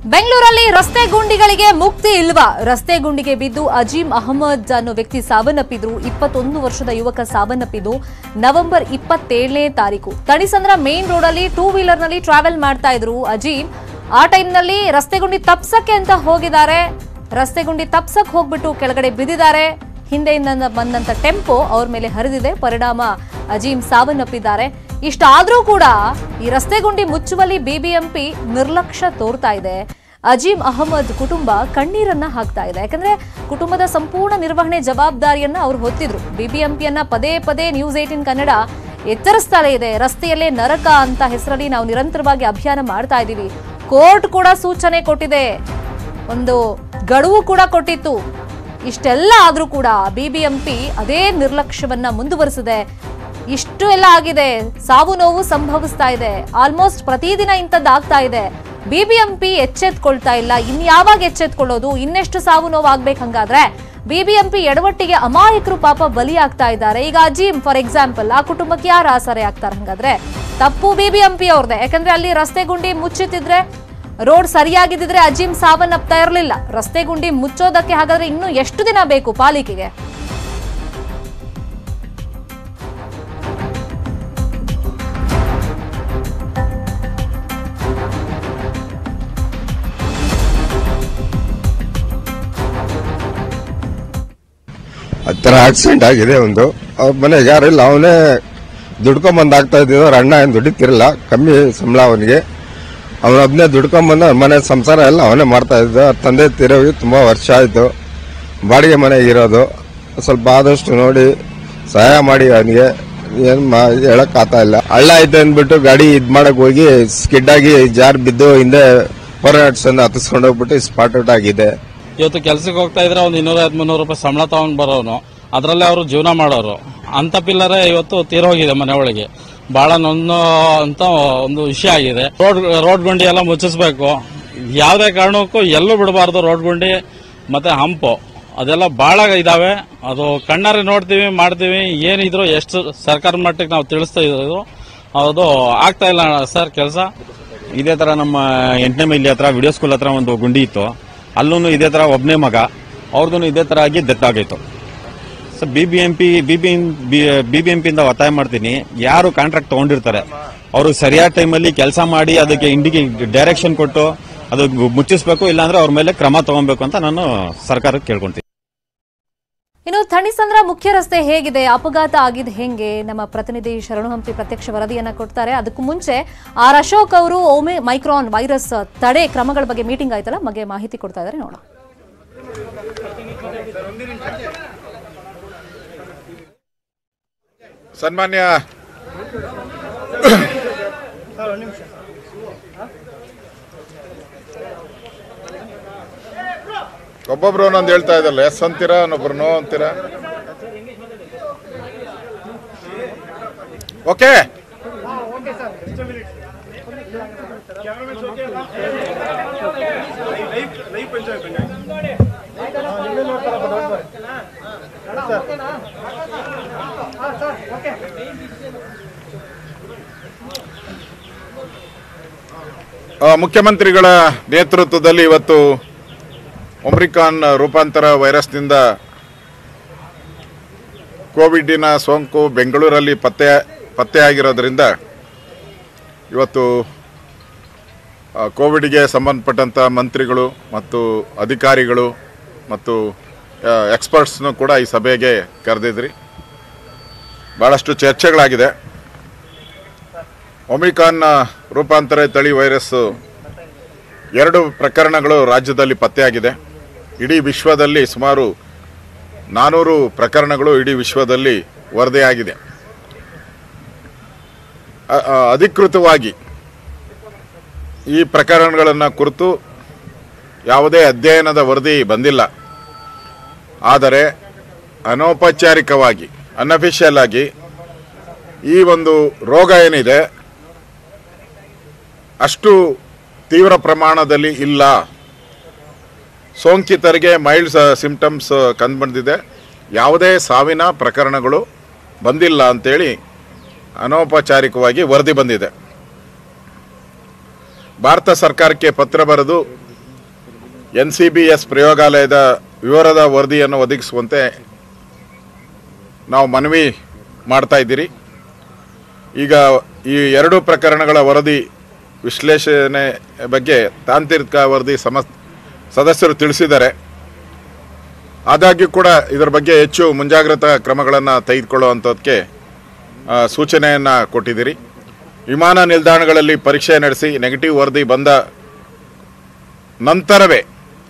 ಬೆಂಗಳೂರಲ್ಲಿ ರಸ್ತೆ ಗುಂಡಿಗಳಿಗೆ ಮುಕ್ತಿ ಇಲ್ವಾ ರಸ್ತೆ ಗುಂಡಿಗೆ ಬಿದ್ದು ಅಜೀಂ ಅಹಮದ್ ಅನ್ನೋ ವ್ಯಕ್ತಿ ಸಾವನ್ನಪ್ಪಿದ್ರು ಇಪ್ಪತ್ತೊಂದು ವರ್ಷದ ಯುವಕ ಸಾವನ್ನಪ್ಪಿದ್ದು ನವೆಂಬರ್ ಇಪ್ಪತ್ತೇಳನೇ ತಾರೀಕು ತಣಿಸಂದ್ರ ಮೇನ್ ರೋಡ್ ಅಲ್ಲಿ ಟೂ ವೀಲರ್ ನಲ್ಲಿ ಟ್ರಾವೆಲ್ ಮಾಡ್ತಾ ಇದ್ರು ಅಜೀಂ ಆ ಟೈಮ್ನಲ್ಲಿ ರಸ್ತೆ ಗುಂಡಿ ತಪ್ಸಕ್ಕೆ ಅಂತ ಹೋಗಿದ್ದಾರೆ ರಸ್ತೆ ಗುಂಡಿ ತಪ್ಸಕ್ ಹೋಗ್ಬಿಟ್ಟು ಕೆಳಗಡೆ ಬಿದ್ದಿದ್ದಾರೆ ಹಿಂದೆಯಿಂದ ಬಂದಂತ ಟೆಂಪೋ ಅವ್ರ ಮೇಲೆ ಹರಿದಿದೆ ಪರಿಣಾಮ ಅಜೀಂ ಸಾವನ್ನಪ್ಪಿದ್ದಾರೆ ಇಷ್ಟಾದ್ರೂ ಕೂಡ ಈ ರಸ್ತೆ ಗುಂಡಿ ಮುಚ್ಚುವಲ್ಲಿ ಬಿಬಿಎಂಪಿ ನಿರ್ಲಕ್ಷ್ಯ ತೋರ್ತಾ ಇದೆ ಅಜೀಂ ಅಹಮದ್ ಕುಟುಂಬ ಕಣ್ಣೀರನ್ನ ಹಾಕ್ತಾ ಇದೆ ಯಾಕಂದ್ರೆ ಕುಟುಂಬದ ಸಂಪೂರ್ಣ ನಿರ್ವಹಣೆ ಜವಾಬ್ದಾರಿಯನ್ನ ಅವ್ರು ಹೊತ್ತಿದ್ರು ಬಿಬಿಎಂಪಿಯನ್ನ ಪದೇ ಪದೇ ನ್ಯೂಸ್ ಏಟಿನ್ ಕನ್ನಡ ಎಚ್ಚರಿಸ್ತಾಳೆ ಇದೆ ರಸ್ತೆಯಲ್ಲೇ ನರಕ ಅಂತ ಹೆಸರಲ್ಲಿ ನಾವು ನಿರಂತರವಾಗಿ ಅಭಿಯಾನ ಮಾಡ್ತಾ ಇದ್ದೀವಿ ಕೋರ್ಟ್ ಕೂಡ ಸೂಚನೆ ಕೊಟ್ಟಿದೆ ಒಂದು ಗಡುವು ಕೂಡ ಕೊಟ್ಟಿತ್ತು ಇಷ್ಟೆಲ್ಲ ಆದ್ರೂ ಕೂಡ ಬಿಬಿಎಂಪಿ ಅದೇ ನಿರ್ಲಕ್ಷ್ಯವನ್ನ ಮುಂದುವರಿಸಿದೆ ಇಷ್ಟು ಎಲ್ಲ ಆಗಿದೆ ಸಾವು ನೋವು ಸಂಭವಿಸ್ತಾ ಇದೆ ಆಲ್ಮೋಸ್ಟ್ ಪ್ರತಿದಿನ ಇಂಥದ್ದಾಗ್ತಾ ಇದೆ ಬಿಬಿಎಂಪಿ ಎಚ್ಚೆತ್ಕೊಳ್ತಾ ಇಲ್ಲ ಇನ್ಯಾವಾಗ ಎಚ್ಚೆತ್ಕೊಳ್ಳೋದು ಇನ್ನೆಷ್ಟು ಸಾವು ನೋವು ಆಗ್ಬೇಕು ಹಂಗಾದ್ರೆ ಬಿಬಿಎಂಪಿ ಎಡವಟ್ಟಿಗೆ ಅಮಾಯಕರು ಪಾಪ ಬಲಿಯಾಗ್ತಾ ಇದ್ದಾರೆ ಈಗ ಅಜೀಮ್ ಫಾರ್ ಎಕ್ಸಾಂಪಲ್ ಆ ಕುಟುಂಬಕ್ಕೆ ಯಾರು ಆಸರೆ ಆಗ್ತಾರೆ ಹಂಗಾದ್ರೆ ತಪ್ಪು ಬಿಬಿಎಂಪಿ ಅವ್ರದ್ದೇ ಯಾಕಂದ್ರೆ ಅಲ್ಲಿ ರಸ್ತೆ ಗುಂಡಿ ಮುಚ್ಚಿತಿದ್ರೆ ರೋಡ್ ಸರಿಯಾಗಿದ್ದಿದ್ರೆ ಅಜೀಮ್ ಸಾವನ್ನಪ್ತಾ ಇರಲಿಲ್ಲ ರಸ್ತೆ ಗುಂಡಿ ಮುಚ್ಚೋದಕ್ಕೆ ಹಾಗಾದ್ರೆ ಇನ್ನೂ ಎಷ್ಟು ದಿನ ಬೇಕು ಪಾಲಿಕೆಗೆ ಹತ್ತರ ಆಕ್ಸಿಡೆಂಟ್ ಆಗಿದೆ ಒಂದು ಅವ್ರ ಮನೆಗೆ ಯಾರಿಲ್ಲ ಅವನೇ ದುಡ್ಕೊಂಬಂದು ಆಗ್ತಾ ಇದ್ದಿದ್ದು ಅವ್ರ ಅಣ್ಣ ಏನು ದುಡಿತಿರಲಿಲ್ಲ ಕಮ್ಮಿ ಸಂಬಳ ಅವನಿಗೆ ಅವನೊಬ್ಬನೇ ದುಡ್ಕೊಂಬಂದು ಅವ್ರ ಮನೆ ಸಂಸಾರ ಎಲ್ಲ ಅವನೇ ಮಾಡ್ತಾ ಇದ್ದ ಅವ್ರ ತಂದೆ ತೀರೋಗಿ ತುಂಬ ವರ್ಷ ಆಯಿತು ಬಾಡಿಗೆ ಮನೆಗೆ ಇರೋದು ಸ್ವಲ್ಪ ಆದಷ್ಟು ನೋಡಿ ಸಹಾಯ ಮಾಡಿ ಅವನಿಗೆ ಏನು ಮಾ ಹೇಳಕ್ಕಾಗ್ತಾ ಇಲ್ಲ ಹಳ್ಳ ಐತೆ ಅಂದ್ಬಿಟ್ಟು ಗಾಡಿ ಇದು ಮಾಡಕ್ ಹೋಗಿ ಸ್ಕಿಡ್ ಆಗಿ ಜಾರ್ ಬಿದ್ದು ಹಿಂದೆ ಫೋರ್ನಟ್ಸ್ ಅನ್ನು ಹತ್ತಿಸ್ಕೊಂಡು ಹೋಗ್ಬಿಟ್ಟು ಸ್ಪಾಟ್ ಔಟ್ ಆಗಿದೆ ಇವತ್ತು ಕೆಲ್ಸಕ್ಕೆ ಹೋಗ್ತಾ ಇದ್ರೆ ಒಂದು ಇನ್ನೂರ ಮುನ್ನೂರು ರೂಪಾಯಿ ಸಂಬಳ ತಗೊಂಡ್ ಬರೋನು ಅದರಲ್ಲೇ ಅವರು ಜೀವನ ಮಾಡೋರು ಅಂತ ಪಿಲ್ಲರೇ ಇವತ್ತು ತೀರೋಗಿದೆ ಮನೆ ಒಳಗೆ ಬಹಳ ನೊಂದು ಅಂತ ಒಂದು ವಿಷಯ ಆಗಿದೆ ರೋಡ್ ರೋಡ್ ಗುಂಡಿ ಎಲ್ಲ ಮುಚ್ಚಿಸ್ಬೇಕು ಯಾವುದೇ ಕಾರಣಕ್ಕೂ ಎಲ್ಲೂ ಬಿಡಬಾರ್ದು ರೋಡ್ ಗುಂಡಿ ಮತ್ತೆ ಹಂಪು ಅದೆಲ್ಲ ಬಹಳ ಇದಾವೆ ಅದು ಕಣ್ಣಾರೆ ನೋಡ್ತೀವಿ ಮಾಡ್ತೀವಿ ಏನಿದ್ರು ಎಷ್ಟು ಸರ್ಕಾರ ಮಟ್ಟಕ್ಕೆ ನಾವು ತಿಳಿಸ್ತಾ ಇರೋದು ಅದು ಆಗ್ತಾ ಇಲ್ಲ ಸರ್ ಕೆಲಸ ಇದೇ ತರ ನಮ್ಮ ಎಂಟನೇ ಮೈಲಿ ಹತ್ರ ವಿಡಿಯೋ ಸ್ಕೂಲ್ ಹತ್ರ ಒಂದು ಗುಂಡಿ ಇತ್ತು ಅಲ್ಲೂ ಇದೇ ತರ ಒಬ್ಬನೇ ಮಗ ಅವ್ರದ್ದು ಇದೇ ತರ ಆಗಿ ಡೆತ್ ಆಗೈತು so B B M P B B B B M ಪಿಯಿಂದ ಒತ್ತಾಯ ಮಾಡ್ತೀನಿ ಯಾರು ಕಾಂಟ್ರಾಕ್ಟ್ ತಗೊಂಡಿರ್ತಾರೆ ಅವರು ಸರಿಯಾದ ಟೈಮಲ್ಲಿ ಕೆಲಸ ಮಾಡಿ ಅದಕ್ಕೆ ಇಂಡಿಗೆ ಡೈರೆಕ್ಷನ್ ಕೊಟ್ಟು ಅದು ಮುಚ್ಚಿಸ್ಬೇಕು ಇಲ್ಲಾಂದ್ರೆ ಅವ್ರ ಮೇಲೆ ಕ್ರಮ ತಗೊಬೇಕು ಅಂತ ನಾನು ಸರ್ಕಾರಕ್ಕೆ ಕೇಳ್ಕೊಂತೀನಿ ಇನ್ನು ಥಣಿಸಂದ್ರ ಮುಖ್ಯ ರಸ್ತೆ ಹೇಗಿದೆ ಅಪಘಾತ ಆಗಿದ್ ಹೆಂಗೆ ನಮ್ಮ ಪ್ರತಿನಿಧಿ ಶರಣು ಹಂಪಿ ಪ್ರತ್ಯಕ್ಷ ವರದಿಯನ್ನ ಕೊಡ್ತಾರೆ ಅದಕ್ಕೂ ಮುಂಚೆ ಆರ್ ಅಶೋಕ್ ಅವರು ಓಮಿ ಮೈಕ್ರಾನ್ ವೈರಸ್ ತಡೆ ಕ್ರಮಗಳ ಬಗ್ಗೆ ಮೀಟಿಂಗ್ ಆಯ್ತಲ್ಲ ಬಗ್ಗೆ ಮಾಹಿತಿ ಕೊಡ್ತಾ ಇದ್ದಾರೆ ನೋಡೋಣ ಸನ್ಮಾನ್ಯ ಒಬ್ಬೊಬ್ರು ಒಂದೊಂದು ಹೇಳ್ತಾ ಇದ್ದಲ್ಲ ಎಸ್ ಅಂತೀರಾ ಇನ್ನೊಬ್ರು ನೋ ಅಂತೀರಾ ಓಕೆ ಆ, ಮುಖ್ಯಮಂತ್ರಿಗಳ ನೇತೃತ್ವದಲ್ಲಿ ಇವತ್ತು ಒಮ್ರಿಕಾನ್ ರೂಪಾಂತರ ವೈರಸ್ನಿಂದ ಕೋವಿಡಿನ ಸೋಂಕು ಬೆಂಗಳೂರಲ್ಲಿ ಪತ್ತೆ ಪತ್ತೆಯಾಗಿರೋದ್ರಿಂದ ಇವತ್ತು ಆ, ಕೋವಿಡ್ಗೆ ಸಂಬಂಧಪಟ್ಟಂಥ ಮಂತ್ರಿಗಳು ಮತ್ತು ಅಧಿಕಾರಿಗಳು ಮತ್ತು ಎಕ್ಸ್ಪರ್ಟ್ಸ್ನು ಕೂಡ ಈ ಸಭೆಗೆ ಕರೆದಿದ್ರಿ ಭಾಳಷ್ಟು ಚರ್ಚೆಗಳಾಗಿದೆ ಒಮಿಕಾನ್ ರೂಪಾಂತರ ತಳಿ ವೈರಸ್ ಎರಡು ಪ್ರಕರಣಗಳು ರಾಜ್ಯದಲ್ಲಿ ಪತ್ತೆಯಾಗಿದೆ ಇಡೀ ವಿಶ್ವದಲ್ಲಿ ಸುಮಾರು ನಾನೂರು ಪ್ರಕರಣಗಳು ಇಡೀ ವಿಶ್ವದಲ್ಲಿ ವರದಿಯಾಗಿದೆ ಅ- ಅ- ಅಧಿಕೃತವಾಗಿ ಈ ಪ್ರಕರಣಗಳನ್ನು ಕುರಿತು ಯಾವುದೇ ಅಧ್ಯಯನದ ವರದಿ ಬಂದಿಲ್ಲ ಆದರೆ ಅನೌಪಚಾರಿಕವಾಗಿ ಅನ್ಅಫಿಷಿಯಲ್ ಆಗಿ ಈ ಒಂದು ರೋಗ ಏನಿದೆ ಅಷ್ಟು ತೀವ್ರ ಪ್ರಮಾಣದಲ್ಲಿ ಇಲ್ಲ ಸೋಂಕಿತರಿಗೆ ಮೈಲ್ಡ್ ಸಿಂಪ್ಟಮ್ಸ್ ಕಂಡುಬಂದಿದೆ ಯಾವುದೇ ಸಾವಿನ ಪ್ರಕರಣಗಳು ಬಂದಿಲ್ಲ ಅಂತೇಳಿ ಅನೌಪಚಾರಿಕವಾಗಿ ವರದಿ ಬಂದಿದೆ ಭಾರತ ಸರ್ಕಾರಕ್ಕೆ ಪತ್ರ ಬರೆದು ಎನ್ ಸಿ ಬಿ ಎಸ್ ಪ್ರಯೋಗಾಲಯದ ವಿವರದ ವರದಿಯನ್ನು ಒದಗಿಸುವಂತೆ ನಾವು ಮನವಿ ಮಾಡ್ತಾ ಇದ್ದೀರಿ ಈಗ ಈ ಎರಡು ಪ್ರಕರಣಗಳ ವರದಿ ವಿಶ್ಲೇಷಣೆ ಬಗ್ಗೆ ತಾಂತ್ರಿಕ ವರದಿ ಸಮ ಸದಸ್ಯರು ತಿಳಿಸಿದ್ದಾರೆ ಆದಾಗ್ಯೂ ಕೂಡ ಇದರ ಬಗ್ಗೆ ಹೆಚ್ಚು ಮುಂಜಾಗ್ರತಾ ಕ್ರಮಗಳನ್ನು ತೆಗೆದುಕೊಳ್ಳುವಂಥದ್ದಕ್ಕೆ ಆ, ಸೂಚನೆಯನ್ನು ಕೊಟ್ಟಿದ್ದೀರಿ ವಿಮಾನ ನಿಲ್ದಾಣಗಳಲ್ಲಿ ಪರೀಕ್ಷೆ ನಡೆಸಿ ನೆಗೆಟಿವ್ ವರದಿ ಬಂದ ನಂತರವೇ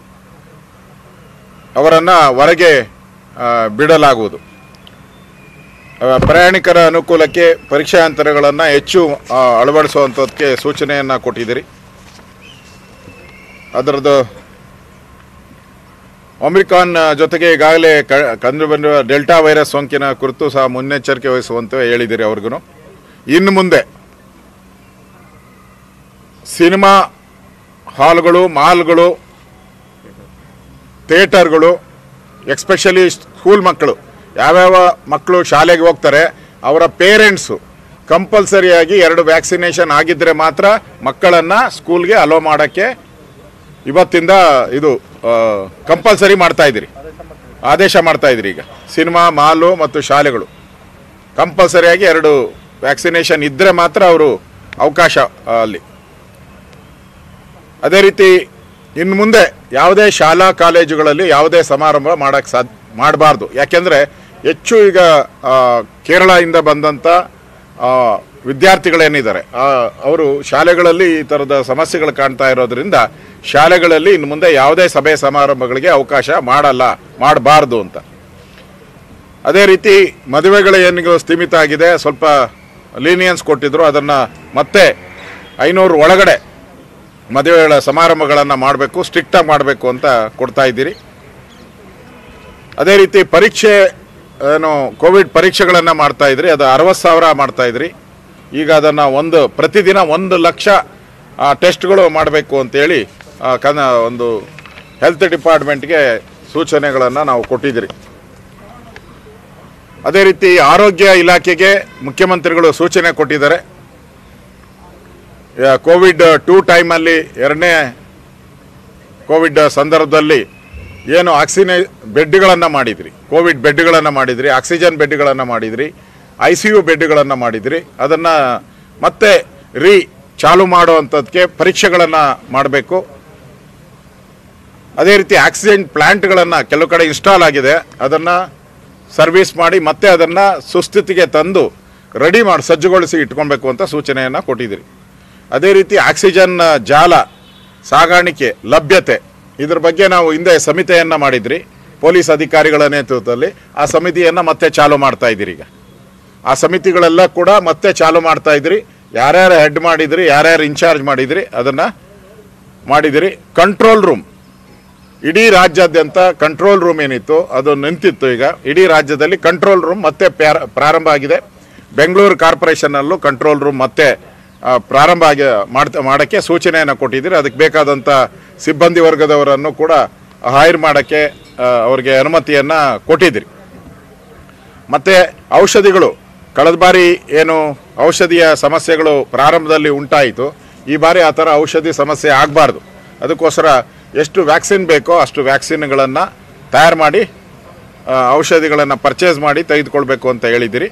ಅವರನ್ನು ಹೊರಗೆ ಆ, ಬಿಡಲಾಗುವುದು ಆ, ಪ್ರಯಾಣಿಕರ ಅನುಕೂಲಕ್ಕೆ ಪರೀಕ್ಷಾ ಯಂತ್ರಗಳನ್ನು ಹೆಚ್ಚು ಆ, ಅಳವಡಿಸುವಂಥದ್ದಕ್ಕೆ ಸೂಚನೆಯನ್ನು ಕೊಟ್ಟಿದ್ದೀರಿ ಅದರದ್ದು ಒಮಿಕ್ರಾನ್ ಜೊತೆಗೆ ಈಗಾಗಲೇ ಕ- ಕಂಡು ಬಂದಿರುವ ಡೆಲ್ಟಾ ವೈರಸ್ ಸೋಂಕಿನ ಕುರಿತು ಸಹ ಮುನ್ನೆಚ್ಚರಿಕೆ ವಹಿಸುವಂತೆ ಹೇಳಿದ್ದೀರಿ ಅವ್ರಿಗೂ ಇನ್ನು ಮುಂದೆ ಸಿನಿಮಾ ಹಾಲ್ಗಳು ಮಾಲ್ಗಳು ಥಿಯೇಟರ್ಗಳು ಎಕ್ಸ್ಪೆಷಲಿ ಸ್ಕೂಲ್ ಮಕ್ಕಳು ಯಾವ್ಯಾವ ಮಕ್ಕಳು ಶಾಲೆಗೆ ಹೋಗ್ತಾರೆ ಅವರ ಪೇರೆಂಟ್ಸು ಕಂಪಲ್ಸರಿಯಾಗಿ ಎರಡು ವ್ಯಾಕ್ಸಿನೇಷನ್ ಆಗಿದ್ದರೆ ಮಾತ್ರ ಮಕ್ಕಳನ್ನು ಸ್ಕೂಲ್ಗೆ ಅಲೋ ಮಾಡೋಕ್ಕೆ ಇವತ್ತಿಂದ ಇದು ಕಂಪಲ್ಸರಿ ಮಾಡ್ತಾ ಇದ್ದೀರಿ ಆದೇಶ ಮಾಡ್ತಾ ಇದ್ದೀರಿ ಈಗ ಸಿನಿಮಾ ಮಾಲು ಮತ್ತು ಶಾಲೆಗಳು ಕಂಪಲ್ಸರಿಯಾಗಿ ಎರಡು ವ್ಯಾಕ್ಸಿನೇಷನ್ ಇದ್ದರೆ ಮಾತ್ರ ಅವರು ಅವಕಾಶ ಆ, ಅಲ್ಲಿ ಅದೇ ರೀತಿ ಇನ್ನು ಮುಂದೆ ಯಾವುದೇ ಶಾಲಾ ಕಾಲೇಜುಗಳಲ್ಲಿ ಯಾವುದೇ ಸಮಾರಂಭ ಮಾಡೋಕ್ಕೆ ಸಾಧ್ಯ ಮಾಡಬಾರ್ದು ಯಾಕೆಂದರೆ ಹೆಚ್ಚು ಈಗ ಆ, ಕೇರಳದಿಂದ ಬಂದಂಥ ಆ, ವಿದ್ಯಾರ್ಥಿಗಳೇನಿದ್ದಾರೆ ಆ, ಅವರು ಶಾಲೆಗಳಲ್ಲಿ ಈ ಥರದ ಸಮಸ್ಯೆಗಳು ಕಾಣ್ತಾ ಇರೋದ್ರಿಂದ ಶಾಲೆಗಳಲ್ಲಿ ಇನ್ನು ಮುಂದೆ ಯಾವುದೇ ಸಭೆ ಸಮಾರಂಭಗಳಿಗೆ ಅವಕಾಶ ಮಾಡಲ್ಲ ಮಾಡಬಾರ್ದು ಅಂತ ಅದೇ ರೀತಿ ಮದುವೆಗಳ ಏನಿಗೂ ಸ್ಥೀಮಿತ ಆಗಿದೆ ಸ್ವಲ್ಪ ಲೀನಿಯನ್ಸ್ ಕೊಟ್ಟಿದ್ರು ಅದನ್ನು ಮತ್ತೆ ಐನೂರು ಒಳಗಡೆ ಮದುವೆಗಳ ಸಮಾರಂಭಗಳನ್ನು ಮಾಡಬೇಕು ಸ್ಟ್ರಿಕ್ಟಾಗಿ ಮಾಡಬೇಕು ಅಂತ ಕೊಡ್ತಾ ಇದ್ದೀರಿ ಅದೇ ರೀತಿ ಪರೀಕ್ಷೆ ಏನು ಕೋವಿಡ್ ಪರೀಕ್ಷೆಗಳನ್ನು ಮಾಡ್ತಾ ಇದ್ರಿ ಅದು ಅರವತ್ತು ಸಾವಿರ ಮಾಡ್ತಾ ಇದ್ರಿ ಈಗ ಅದನ್ನು ಒಂದು ಪ್ರತಿದಿನ ಒಂದು ಲಕ್ಷ ಆ, ಟೆಸ್ಟ್ಗಳು ಮಾಡಬೇಕು ಅಂತೇಳಿ ಆ, ಕನ ಒಂದು ಹೆಲ್ತ್ ಡಿಪಾರ್ಟ್ಮೆಂಟ್ಗೆ ಸೂಚನೆಗಳನ್ನು ನಾವು ಕೊಟ್ಟಿದ್ದೀರಿ ಅದೇ ರೀತಿ ಆರೋಗ್ಯ ಇಲಾಖೆಗೆ ಮುಖ್ಯಮಂತ್ರಿಗಳು ಸೂಚನೆ ಕೊಟ್ಟಿದ್ದಾರೆ ಯಾ- ಕೋವಿಡ್ ಟೂ ಟೈಮಲ್ಲಿ ಎರಡನೇ ಕೋವಿಡ್ ಸಂದರ್ಭದಲ್ಲಿ ಏನು ಆಕ್ಸಿನೇ ಬೆಡ್ಗಳನ್ನು ಮಾಡಿದ್ರಿ ಕೋವಿಡ್ ಬೆಡ್ಗಳನ್ನು ಮಾಡಿದ್ರಿ ಆಕ್ಸಿಜನ್ ಬೆಡ್ಗಳನ್ನು ಮಾಡಿದ್ರಿ ಐ ಸಿ ಯು ಬೆಡ್ಗಳನ್ನು ಮಾಡಿದ್ರಿ ಅದನ್ನು ಮತ್ತೆ ರೀ ಚಾಲು ಮಾಡುವಂಥದ್ದಕ್ಕೆ ಪರೀಕ್ಷೆಗಳನ್ನು ಮಾಡಬೇಕು ಅದೇ ರೀತಿ ಆಕ್ಸಿಜನ್ ಪ್ಲ್ಯಾಂಟ್ಗಳನ್ನು ಕೆಲವು ಕಡೆ ಇನ್ಸ್ಟಾಲ್ ಆಗಿದೆ ಅದನ್ನು ಸರ್ವಿಸ್ ಮಾಡಿ ಮತ್ತೆ ಅದನ್ನು ಸುಸ್ಥಿತಿಗೆ ತಂದು ರೆಡಿ ಮಾಡಿ ಸಜ್ಜುಗೊಳಿಸಿ ಇಟ್ಕೊಳ್ಬೇಕು ಅಂತ ಸೂಚನೆಯನ್ನು ಕೊಟ್ಟಿದ್ದೀರಿ ಅದೇ ರೀತಿ ಆಕ್ಸಿಜನ್ ಜಾಲ ಸಾಗಾಣಿಕೆ ಲಭ್ಯತೆ ಇದ್ರ ಬಗ್ಗೆ ನಾವು ಹಿಂದೆ ಸಮಿತಿಯನ್ನು ಮಾಡಿದ್ರಿ ಪೊಲೀಸ್ ಅಧಿಕಾರಿಗಳ ನೇತೃತ್ವದಲ್ಲಿ ಆ ಸಮಿತಿಯನ್ನು ಮತ್ತೆ ಚಾಲು ಮಾಡ್ತಾ ಇದ್ದೀರಿ ಈಗ ಆ ಸಮಿತಿಗಳೆಲ್ಲ ಕೂಡ ಮತ್ತೆ ಚಾಲು ಮಾಡ್ತಾ ಇದ್ರಿ ಯಾರ್ಯಾರು ಹೆಡ್ ಮಾಡಿದ್ರಿ ಯಾರ್ಯಾರು ಇನ್ಚಾರ್ಜ್ ಮಾಡಿದ್ರಿ ಅದನ್ನು ಮಾಡಿದಿರಿ ಕಂಟ್ರೋಲ್ ರೂಮ್ ಇಡೀ ರಾಜ್ಯಾದ್ಯಂತ ಕಂಟ್ರೋಲ್ ರೂಮ್ ಏನಿತ್ತು ಅದು ನಿಂತಿತ್ತು ಈಗ ಇಡೀ ರಾಜ್ಯದಲ್ಲಿ ಕಂಟ್ರೋಲ್ ರೂಮ್ ಮತ್ತೆ ಪ್ಯಾರ- ಪ್ರಾರಂಭ ಆಗಿದೆ ಬೆಂಗಳೂರು ಕಾರ್ಪೊರೇಷನ್ನಲ್ಲೂ ಕಂಟ್ರೋಲ್ ರೂಮ್ ಮತ್ತೆ ಆ, ಪ್ರಾರಂಭ ಆಗಿ ಮಾಡ್ತಾ ಮಾಡೋಕ್ಕೆ ಸೂಚನೆಯನ್ನು ಕೊಟ್ಟಿದ್ದೀರಿ ಅದಕ್ಕೆ ಬೇಕಾದಂಥ ಸಿಬ್ಬಂದಿ ವರ್ಗದವರನ್ನು ಕೂಡ ಹೈರ್ ಮಾಡೋಕ್ಕೆ ಆ, ಅವ್ರಿಗೆ ಅನುಮತಿಯನ್ನು ಕೊಟ್ಟಿದ್ದೀರಿ ಮತ್ತು ಔಷಧಿಗಳು ಕಳೆದ ಬಾರಿ ಏನು ಔಷಧಿಯ ಸಮಸ್ಯೆಗಳು ಪ್ರಾರಂಭದಲ್ಲಿ ಉಂಟಾಯಿತು ಈ ಬಾರಿ ಆ ಥರ ಔಷಧಿ ಸಮಸ್ಯೆ ಆಗಬಾರ್ದು ಅದಕ್ಕೋಸ್ಕರ ಎಷ್ಟು ವ್ಯಾಕ್ಸಿನ್ ಬೇಕೋ ಅಷ್ಟು ವ್ಯಾಕ್ಸಿನ್ಗಳನ್ನು ತಯಾರು ಮಾಡಿ ಔಷಧಿಗಳನ್ನು ಪರ್ಚೇಸ್ ಮಾಡಿ ತೆಗೆದುಕೊಳ್ಬೇಕು ಅಂತ ಹೇಳಿದ್ದೀರಿ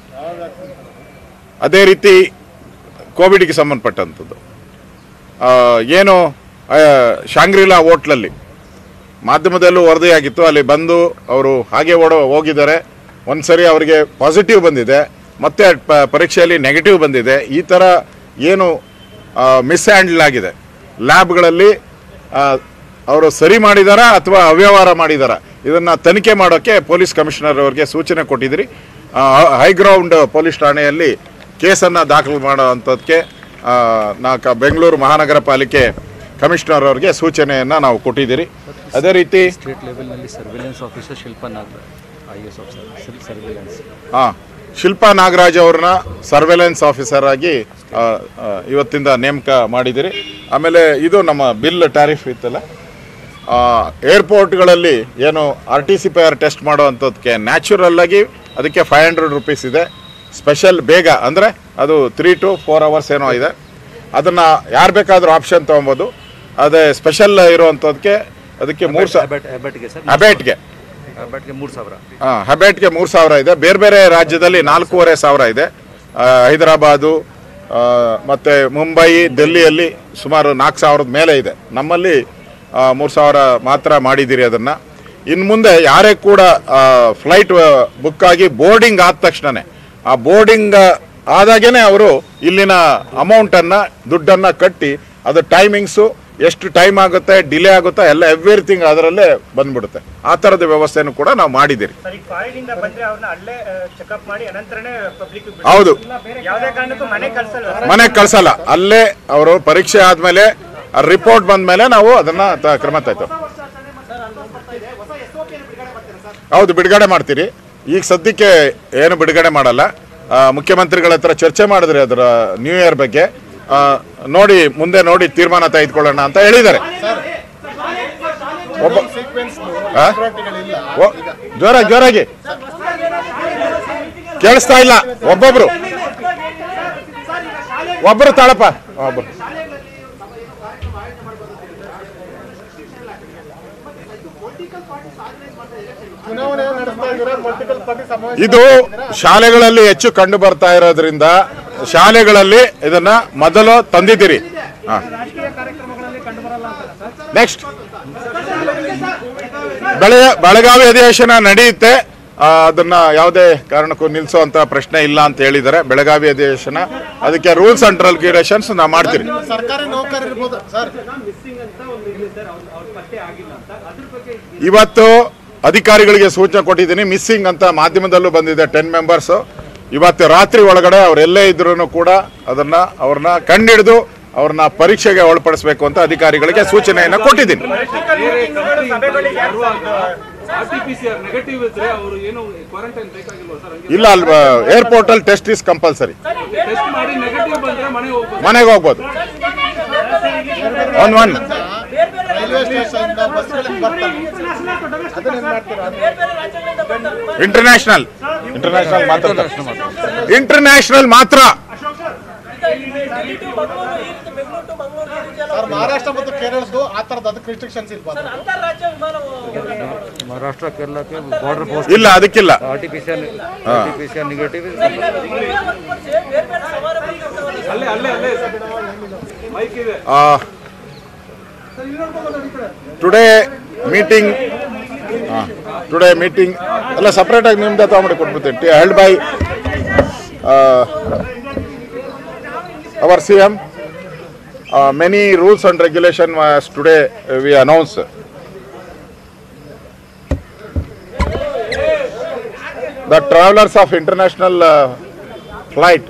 ಅದೇ ರೀತಿ ಕೋವಿಡ್ಗೆ ಸಂಬಂಧಪಟ್ಟಂಥದ್ದು ಆ, ಏನು ಆ, ಶಾಂಗ್ರಿಲಾ ಹೋಟ್ಲಲ್ಲಿ ಮಾಧ್ಯಮದಲ್ಲೂ ವರದಿಯಾಗಿತ್ತು ಅಲ್ಲಿ ಬಂದು ಅವರು ಹಾಗೆ ಓಡೋ ಹೋಗಿದ್ದಾರೆ ಒಂದ್ಸರಿ ಅವರಿಗೆ ಪಾಸಿಟಿವ್ ಬಂದಿದೆ ಮತ್ತೆ ಪ- ಪರೀಕ್ಷೆಯಲ್ಲಿ ನೆಗೆಟಿವ್ ಬಂದಿದೆ ಈ ಥರ ಏನು ಮಿಸ್ ಹ್ಯಾಂಡಲ್ ಆಗಿದೆ ಲ್ಯಾಬ್ಗಳಲ್ಲಿ ಅವರು ಸರಿ ಮಾಡಿದಾರಾ ಅಥವಾ ಅವ್ಯವಹಾರ ಮಾಡಿದಾರಾ ಇದನ್ನು ತನಿಖೆ ಮಾಡೋಕ್ಕೆ ಪೊಲೀಸ್ ಕಮಿಷನರ್ ಅವರಿಗೆ ಸೂಚನೆ ಕೊಟ್ಟಿದ್ದೀರಿ ಆ, ಹೈಗ್ರೌಂಡ್ ಪೊಲೀಸ್ ಠಾಣೆಯಲ್ಲಿ ಕೇಸನ್ನು ದಾಖಲು ಮಾಡೋವಂಥದ್ದಕ್ಕೆ ಆ, ನಾ ಕ- ಬೆಂಗಳೂರು ಮಹಾನಗರ ಪಾಲಿಕೆ ಕಮಿಷನರ್ ಅವರಿಗೆ ಸೂಚನೆಯನ್ನು ನಾವು ಕೊಟ್ಟಿದ್ದೀರಿ ಅದೇ ರೀತಿ ಸ್ಟೇಟ್ ಲೆವೆಲ್ನಲ್ಲಿ surveillance officer Shilpa Nagaraj I S officer surveillance ಹಾಂ ಶಿಲ್ಪಾ ನಾಗರಾಜ್ ಅವ್ರನ್ನ ಸರ್ವೆಲೆನ್ಸ್ ಆಫೀಸರ್ ಆಗಿ ಆ, ಆ, ಇವತ್ತಿಂದ ನೇಮಕ ಮಾಡಿದಿರಿ ಆಮೇಲೆ ಇದು ನಮ್ಮ ಬಿಲ್ ಟ್ಯಾರಿಫ್ ಇತ್ತಲ್ಲ ಏರ್ಪೋರ್ಟ್ಗಳಲ್ಲಿ ಏನು R T C P R test ಮಾಡುವಂಥದ್ದಕ್ಕೆ ನ್ಯಾಚುರಲ್ ಆಗಿ ಅದಕ್ಕೆ ಫೈವ್ ಹಂಡ್ರೆಡ್ ರುಪೀಸ್ ಇದೆ ಸ್ಪೆಷಲ್ ಬೇಗ ಅಂದರೆ ಅದು ತ್ರೀ ಟು ಫೋರ್ ಅವರ್ಸ್ ಏನೋ ಇದೆ ಅದನ್ನು ಯಾರು ಬೇಕಾದರೂ ಆಪ್ಷನ್ ತೊಗೊಬೋದು ಅದೇ ಸ್ಪೆಷಲ್ ಇರುವಂಥದ್ದಕ್ಕೆ ಅದಕ್ಕೆ ಮೂರು ಸಾವಿರ ಹೆಬೆಟ್ ಹೆಬೆಟ್ಗೆ ಸರ್ ಅಬೇಟ್ಗೆ ಹೆಬೆಟ್ಗೆ ಮೂರು ಸಾವಿರ ಹಬೇಟ್ಗೆ ಮೂರು ಸಾವಿರ ಇದೆ ಬೇರೆ ಬೇರೆ ರಾಜ್ಯದಲ್ಲಿ ನಾಲ್ಕೂವರೆ ಸಾವಿರ ಇದೆ ಆ, ಹೈದರಾಬಾದು ಆ, ಮತ್ತೆ ಮುಂಬೈ ಡೆಲ್ಲಿಯಲ್ಲಿ ಸುಮಾರು ನಾಲ್ಕು ಸಾವಿರದ ಮೇಲೆ ಇದೆ ನಮ್ಮಲ್ಲಿ ಮೂರು ಸಾವಿರ ಮಾತ್ರ ಮಾಡಿದ್ದೀರಿ ಅದನ್ನು ಇನ್ನು ಮುಂದೆ ಯಾರೇ ಕೂಡ ಫ್ಲೈಟ್ ಬುಕ್ ಆಗಿ ಬೋರ್ಡಿಂಗ್ ಆದ ತಕ್ಷಣನೇ ಆ ಬೋರ್ಡಿಂಗ್ ಆದಾಗೇನೆ ಅವರು ಇಲ್ಲಿನ ಅಮೌಂಟನ್ನು ದುಡ್ಡನ್ನು ಕಟ್ಟಿ ಅದು ಟೈಮಿಂಗ್ಸು ಎಷ್ಟು ಟೈಮ್ ಆಗುತ್ತೆ ಡಿಲೇ ಆಗುತ್ತಾ ಎಲ್ಲ ಎವ್ರಿಥಿಂಗ್ ಅದರಲ್ಲೇ ಬಂದ್ಬಿಡುತ್ತೆ ಆ ಥರದ ವ್ಯವಸ್ಥೆನೂ ಕೂಡ ನಾವು ಮಾಡಿದ್ದೀರಿ ಸರ್ ಈ ಫಾರಿನಿಂದ ಬಂದ್ರೆ ಅವ್ರನ್ನ ಅಲ್ಲೇ ಚೆಕಪ್ ಮಾಡಿ ಅನಂತರನೇ ಪಬ್ಲಿಕ್ ಹೌದು ಯಾವುದೇ ಕಾರಣಕ್ಕೂ ಮನೆ ಕಳ್ಸಲ್ವಾ ಸರ್ ಮನೆಗೆ ಕಳ್ಸಲ್ಲ ಅಲ್ಲೇ ಅವರು ಪರೀಕ್ಷೆ ಆದ್ಮೇಲೆ ರಿಪೋರ್ಟ್ ಬಂದ್ಮೇಲೆ ನಾವು ಅದನ್ನ ತ- ಕ್ರಮ ತಾಯ್ತು ಹೌದು ಬಿಡುಗಡೆ ಮಾಡ್ತೀರಿ ಈಗ ಸದ್ಯಕ್ಕೆ ಏನು ಬಿಡುಗಡೆ ಮಾಡಲ್ಲ ಆ, ಮುಖ್ಯಮಂತ್ರಿಗಳ ಹತ್ರ ಚರ್ಚೆ ಮಾಡಿದ್ರಿ ಅದರ ನ್ಯೂ ಇಯರ್ ಬಗ್ಗೆ ಆ, ನೋಡಿ ಮುಂದೆ ನೋಡಿ ತೀರ್ಮಾನ ತೆಗೆದುಕೊಳ್ಳೋಣ ಅಂತ ಹೇಳಿದ್ದಾರೆ ಒಬ್ಬ ಆ? ಓ, ಜೋರಾಗಿ ಜೋರಾಗಿ ಕೇಳಿಸ್ತಾ ಇಲ್ಲ ಒಬ್ಬೊಬ್ರು ಒಬ್ಬರು ತಾಳಪ್ಪ ಒಬ್ಬರು ಇದು ಶಾಲೆಗಳಲ್ಲಿ ಹೆಚ್ಚು ಕಂಡು ಬರ್ತಾ ಇರೋದ್ರಿಂದ ಶಾಲೆಗಳಲ್ಲಿ ಇದನ್ನ ಮೊದಲು ತಂದಿದ್ದೀರಿ ನೆಕ್ಸ್ಟ್ ಬೆಳೆ ಬೆಳಗಾವಿ ಅಧಿವೇಶನ ನಡೆಯುತ್ತೆ ಆ, ಅದನ್ನ ಯಾವುದೇ ಕಾರಣಕ್ಕೂ ನಿಲ್ಲಿಸುವಂತ ಪ್ರಶ್ನೆ ಇಲ್ಲ ಅಂತ ಹೇಳಿದ್ದಾರೆ ಬೆಳಗಾವಿ ಅಧಿವೇಶನ ಅದಕ್ಕೆ ರೂಲ್ಸ್ ಅಂಡ್ ರೆಗ್ಯುಲೇಷನ್ಸ್ ನಾವು ಮಾಡ್ತೀರಿ ಸರ್ಕಾರಿ ನೌಕರರಿರ್ಬೋದು ಸರ್ ಇವತ್ತು ಅಧಿಕಾರಿಗಳಿಗೆ ಸೂಚನೆ ಕೊಟ್ಟಿದ್ದೀನಿ ಮಿಸ್ಸಿಂಗ್ ಅಂತ ಮಾಧ್ಯಮದಲ್ಲೂ ಬಂದಿದೆ ಟೆನ್ ಮೆಂಬರ್ಸ್ ಇವತ್ತು ರಾತ್ರಿ ಒಳಗಡೆ ಅವರೆಲ್ಲೇ ಇದ್ರೂ ಕೂಡ ಅದನ್ನ ಅವ್ರನ್ನ ಕಂಡಿಡಿದು ಅವ್ರನ್ನ ಪರೀಕ್ಷೆಗೆ ಒಳಪಡಿಸಬೇಕು ಅಂತ ಅಧಿಕಾರಿಗಳಿಗೆ ಸೂಚನೆಯನ್ನ ಕೊಟ್ಟಿದ್ದೀನಿ ಸಭೆಗಳಿಗೆ ಯಾರು R T P C R negative ಇದ್ರೆ ಅವರು ಏನು ಕ್ವಾರಂಟೈನ್ ಬೇಕಾಗಿಲ್ವಾ ಸರ್ ಹಂಗೆ ಇಲ್ಲ ಅಲ್ವಾ ಏರ್ಪೋರ್ಟ್ ಅಲ್ಲಿ ಟೆಸ್ಟ್ ಇಸ್ ಕಂಪಲ್ಸರಿ ಟೆಸ್ಟ್ ಮಾಡಿ ನೆಗೆಟಿವ್ ಬಂದ್ರೆ ಮನೆಗೆ ಹೋಗ್ಬೋದು ಮನೆಗೆ ಹೋಗ್ಬೋದು ಒನ್ ಒನ್ ರೈಲ್ವೆ ಸ್ಟೇಷನ್ ಬಸ್ಗಳಲ್ಲಿ ಬರ್ತಾರೆ ಅದನ್ನೇನ್ ಮಾಡ್ತೀರಾ ಇಂಟರ್ನ್ಯಾಷನಲ್ ಇಂಟರ್ನ್ಯಾಷನಲ್ ಮಾತ್ರ ಇಂಟರ್ನ್ಯಾಷನಲ್ ಮಾತ್ರ ಸರ್ ಮಹಾರಾಷ್ಟ್ರ ಮತ್ತು ಕೇರಳದ್ದು ಆ ತರದ ಅದಕ್ಕೆ ರಿಸ್ಟ್ರಿಕ್ಷನ್ಸ್ ಇಲ್ವಾ ಮಹಾರಾಷ್ಟ್ರ ಕೇರಳಕ್ಕೆ ಬಾರ್ಡರ್ ಪೋಸ್ಟ್ ಇಲ್ಲ ಅದಕ್ಕಿಲ್ಲ R T P C R R T P C R negative ಅಲ್ಲೇ ಅಲ್ಲೇ ಅಲ್ಲೇ ಮೈಕ್ ಇದೆ ಟುಡೇ ಮೀಟಿಂಗ್ ಟುಡೇ ಮೀಟಿಂಗ್ ಎಲ್ಲ ಸಪ್ರೇಟ್ ಆಗಿ ನಿಮ್ದು ತಗೊಂಡು ಕೊಟ್ಬಿಡ್ತೀನಿ held by our C M many rules and regulation was today we announce the travellers of international flight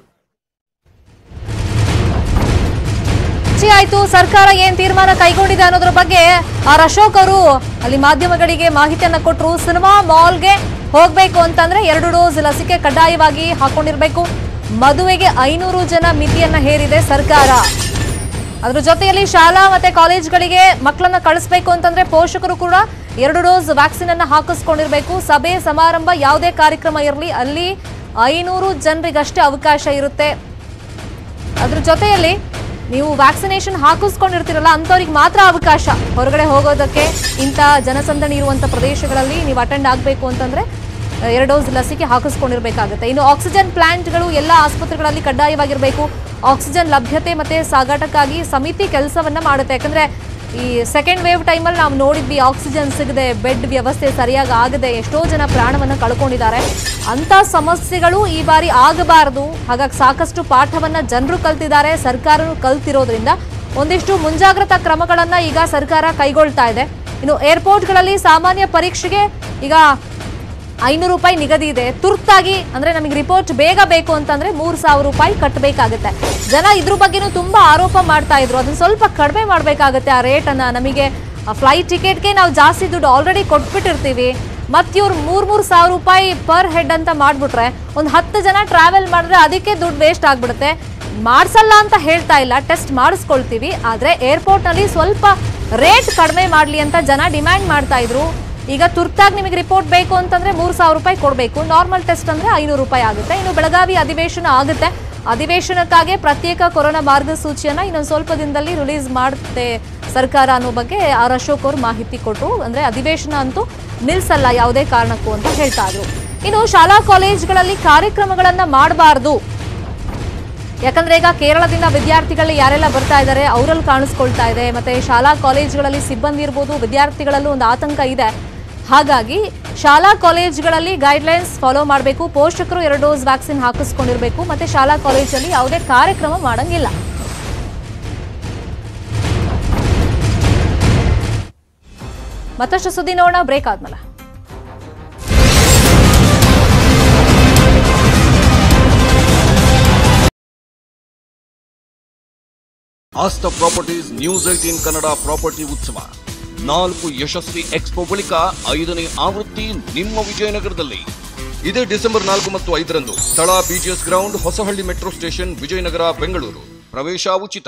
ಚರ್ಚೆ ಆಯ್ತು ಸರ್ಕಾರ ಏನ್ ತೀರ್ಮಾನ ಕೈಗೊಂಡಿದೆ ಅನ್ನೋದ್ರ ಬಗ್ಗೆ ಆರ್ ಅಶೋಕ್ ಅವರು ಅಲ್ಲಿ ಮಾಧ್ಯಮಗಳಿಗೆ ಮಾಹಿತಿಯನ್ನ ಕೊಟ್ಟರು ಸಿನಿಮಾ ಮಾಲ್ಗೆ ಹೋಗ್ಬೇಕು ಅಂತಂದ್ರೆ ಎರಡು ಡೋಸ್ ಲಸಿಕೆ ಕಡ್ಡಾಯವಾಗಿ ಹಾಕೊಂಡಿರ್ಬೇಕು ಮದುವೆಗೆ ಐನೂರು ಜನ ಮಿತಿಯನ್ನ ಹೇರಿದೆ ಸರ್ಕಾರ ಅದ್ರ ಜೊತೆಯಲ್ಲಿ ಶಾಲಾ ಮತ್ತೆ ಕಾಲೇಜ್ಗಳಿಗೆ ಮಕ್ಕಳನ್ನ ಕಳಿಸ್ಬೇಕು ಅಂತಂದ್ರೆ ಪೋಷಕರು ಕೂಡ ಎರಡು ಡೋಸ್ ವ್ಯಾಕ್ಸಿನ್ ಅನ್ನ ಹಾಕಿಸ್ಕೊಂಡಿರ್ಬೇಕು ಸಭೆ ಸಮಾರಂಭ ಯಾವುದೇ ಕಾರ್ಯಕ್ರಮ ಇರಲಿ ಅಲ್ಲಿ ಐನೂರು ಜನರಿಗಷ್ಟೇ ಅವಕಾಶ ಇರುತ್ತೆ ಅದ್ರ ಜೊತೆಯಲ್ಲಿ ನೀವು ವ್ಯಾಕ್ಸಿನೇಷನ್ ಹಾಕಿಸ್ಕೊಂಡಿರ್ತೀರಲ್ಲ ಅಂಥವ್ರಿಗೆ ಮಾತ್ರ ಅವಕಾಶ ಹೊರಗಡೆ ಹೋಗೋದಕ್ಕೆ ಇಂಥ ಜನಸಂದಣಿ ಇರುವಂಥ ಪ್ರದೇಶಗಳಲ್ಲಿ ನೀವು ಅಟೆಂಡ್ ಆಗಬೇಕು ಅಂತಂದ್ರೆ ಅಹ್, ಎರಡು ಡೋಸ್ ಲಸಿಕೆ ಹಾಕಿಸ್ಕೊಂಡಿರ್ಬೇಕಾಗುತ್ತೆ ಇನ್ನು ಆಕ್ಸಿಜನ್ ಪ್ಲಾಂಟ್ಗಳು ಎಲ್ಲ ಆಸ್ಪತ್ರೆಗಳಲ್ಲಿ ಕಡ್ಡಾಯವಾಗಿರಬೇಕು ಆಕ್ಸಿಜನ್ ಲಭ್ಯತೆ ಮತ್ತೆ ಸಾಗಾಟಕ್ಕಾಗಿ ಸಮಿತಿ ಕೆಲಸವನ್ನ ಮಾಡುತ್ತೆ ಯಾಕಂದ್ರೆ ಈ ಸೆಕೆಂಡ್ ವೇವ್ ಟೈಮಲ್ಲಿ ನಾವು ನೋಡಿದ್ವಿ ಆಕ್ಸಿಜನ್ ಸಿಗದೆ ಬೆಡ್ ವ್ಯವಸ್ಥೆ ಸರಿಯಾಗಿ ಆಗದೆ ಎಷ್ಟೋ ಜನ ಪ್ರಾಣವನ್ನ ಕಳ್ಕೊಂಡಿದ್ದಾರೆ ಅಂತ ಸಮಸ್ಯೆಗಳು ಈ ಬಾರಿ ಆಗಬಾರದು ಹಾಗಾಗಿ ಸಾಕಷ್ಟು ಪಾಠವನ್ನ ಜನರು ಕಲ್ತಿದ್ದಾರೆ ಸರ್ಕಾರನು ಕಲ್ತಿರೋದ್ರಿಂದ ಒಂದಿಷ್ಟು ಮುಂಜಾಗ್ರತಾ ಕ್ರಮಗಳನ್ನ ಈಗ ಸರ್ಕಾರ ಕೈಗೊಳ್ತಾ ಇದೆ ಇನ್ನು ಏರ್ಪೋರ್ಟ್ಗಳಲ್ಲಿ ಸಾಮಾನ್ಯ ಪರೀಕ್ಷೆಗೆ ಈಗ ಐನೂರು ರೂಪಾಯಿ ನಿಗದಿ ಇದೆ ತುರ್ತಾಗಿ ಅಂದ್ರೆ ನಮಗೆ ರಿಪೋರ್ಟ್ ಬೇಗ ಬೇಕು ಅಂತಂದ್ರೆ ಮೂರ್ ಸಾವಿರ ರೂಪಾಯಿ ಕಟ್ಟಬೇಕಾಗುತ್ತೆ ಜನ ಇದ್ರ ಬಗ್ಗೆನೂ ತುಂಬಾ ಆರೋಪ ಮಾಡ್ತಾ ಇದ್ರು ಅದನ್ನ ಸ್ವಲ್ಪ ಕಡಿಮೆ ಮಾಡಬೇಕಾಗುತ್ತೆ ಆ ರೇಟ್ ಅನ್ನ ನಮಗೆ ಫ್ಲೈಟ್ ಟಿಕೆಟ್ಗೆ ನಾವು ಜಾಸ್ತಿ ದುಡ್ಡು ಆಲ್ರೆಡಿ ಕೊಟ್ಬಿಟ್ಟಿರ್ತೀವಿ ಮತ್ತೆ ಇವ್ರು ಮೂರ್ ಮೂರ್ ಸಾವಿರ ರೂಪಾಯಿ ಪರ್ ಹೆಡ್ ಅಂತ ಮಾಡ್ಬಿಟ್ರೆ ಒಂದು ಹತ್ತು ಜನ ಟ್ರಾವೆಲ್ ಮಾಡಿದ್ರೆ ಅದಕ್ಕೆ ದುಡ್ಡು ವೇಸ್ಟ್ ಆಗ್ಬಿಡುತ್ತೆ ಮಾಡ್ಸಲ್ಲ ಅಂತ ಹೇಳ್ತಾ ಇಲ್ಲ ಟೆಸ್ಟ್ ಮಾಡಿಸ್ಕೊಳ್ತೀವಿ ಆದ್ರೆ ಏರ್ಪೋರ್ಟ್ ನಲ್ಲಿ ಸ್ವಲ್ಪ ರೇಟ್ ಕಡಿಮೆ ಮಾಡ್ಲಿ ಅಂತ ಜನ ಡಿಮ್ಯಾಂಡ್ ಮಾಡ್ತಾ ಇದ್ರು ಈಗ ತುರ್ತಾಗಿ ನಿಮಗೆ ರಿಪೋರ್ಟ್ ಬೇಕು ಅಂತಂದ್ರೆ ಮೂರ್ ಸಾವಿರ ರೂಪಾಯಿ ಕೊಡಬೇಕು ನಾರ್ಮಲ್ ಟೆಸ್ಟ್ ಅಂದ್ರೆ ಐನೂರು ರೂಪಾಯಿ ಆಗುತ್ತೆ ಇನ್ನು ಬೆಳಗಾವಿ ಅಧಿವೇಶನ ಆಗುತ್ತೆ ಅಧಿವೇಶನಕ್ಕಾಗಿ ಪ್ರತ್ಯೇಕ ಕೊರೋನಾ ಮಾರ್ಗಸೂಚಿಯನ್ನ ಇನ್ನೊಂದು ಸ್ವಲ್ಪ ದಿನದಲ್ಲಿ ರಿಲೀಸ್ ಮಾಡುತ್ತೆ ಸರ್ಕಾರ ಅನ್ನೋ ಬಗ್ಗೆ ಆರ್ ಅಶೋಕ್ ಅವರು ಮಾಹಿತಿ ಕೊಟ್ಟರು ಅಂದ್ರೆ ಅಧಿವೇಶನ ಅಂತೂ ನಿಲ್ಸಲ್ಲ ಯಾವುದೇ ಕಾರಣಕ್ಕೂ ಅಂತ ಹೇಳ್ತಾ ಇದ್ರು ಇನ್ನು ಶಾಲಾ ಕಾಲೇಜ್ಗಳಲ್ಲಿ ಕಾರ್ಯಕ್ರಮಗಳನ್ನ ಮಾಡಬಾರ್ದು ಯಾಕಂದ್ರೆ ಈಗ ಕೇರಳದಿಂದ ವಿದ್ಯಾರ್ಥಿಗಳು ಯಾರೆಲ್ಲ ಬರ್ತಾ ಇದ್ದಾರೆ ಅವರಲ್ಲಿ ಕಾಣಿಸ್ಕೊಳ್ತಾ ಇದೆ ಮತ್ತೆ ಶಾಲಾ ಕಾಲೇಜುಗಳಲ್ಲಿ ಸಿಬ್ಬಂದಿ ಇರ್ಬೋದು ವಿದ್ಯಾರ್ಥಿಗಳಲ್ಲೂ ಒಂದು ಆತಂಕ ಇದೆ ಹಾಗಾಗಿ ಶಾಲಾ ಕಾಲೇಜುಗಳಲ್ಲಿ ಗೈಡ್ಲೈನ್ಸ್ ಫಾಲೋ ಮಾಡಬೇಕು ಪೋಷಕರು ಎರಡು ಡೋಸ್ ವ್ಯಾಕ್ಸಿನ್ ಹಾಕಿಸ್ಕೊಂಡಿರ್ಬೇಕು ಮತ್ತೆ ಶಾಲಾ ಕಾಲೇಜಲ್ಲಿ ಯಾವುದೇ ಕಾರ್ಯಕ್ರಮ ಮಾಡಂಗಿಲ್ಲ ಮತ್ತಷ್ಟು ಸುದ್ದಿ ನೋಡೋಣ ಬ್ರೇಕ್ ಆದ್ಮೇಲೆ Aastha Properties News Eighteen Kannada property ಉತ್ಸವ ನಾಲ್ಕು ಯಶಸ್ವಿ ಎಕ್ಸ್ಪೋ ಬಳಿಕ ಐದನೇ ಆವೃತ್ತಿ ನಿಮ್ಮ ವಿಜಯನಗರದಲ್ಲಿ ಇದೇ ಡಿಸೆಂಬರ್ ನಾಲ್ಕು ಮತ್ತು ಐದರಂದು ಸ್ಥಳ BGS ground Hosahalli metro station Vijayanagar Bengaluru ಪ್ರವೇಶ ಉಚಿತ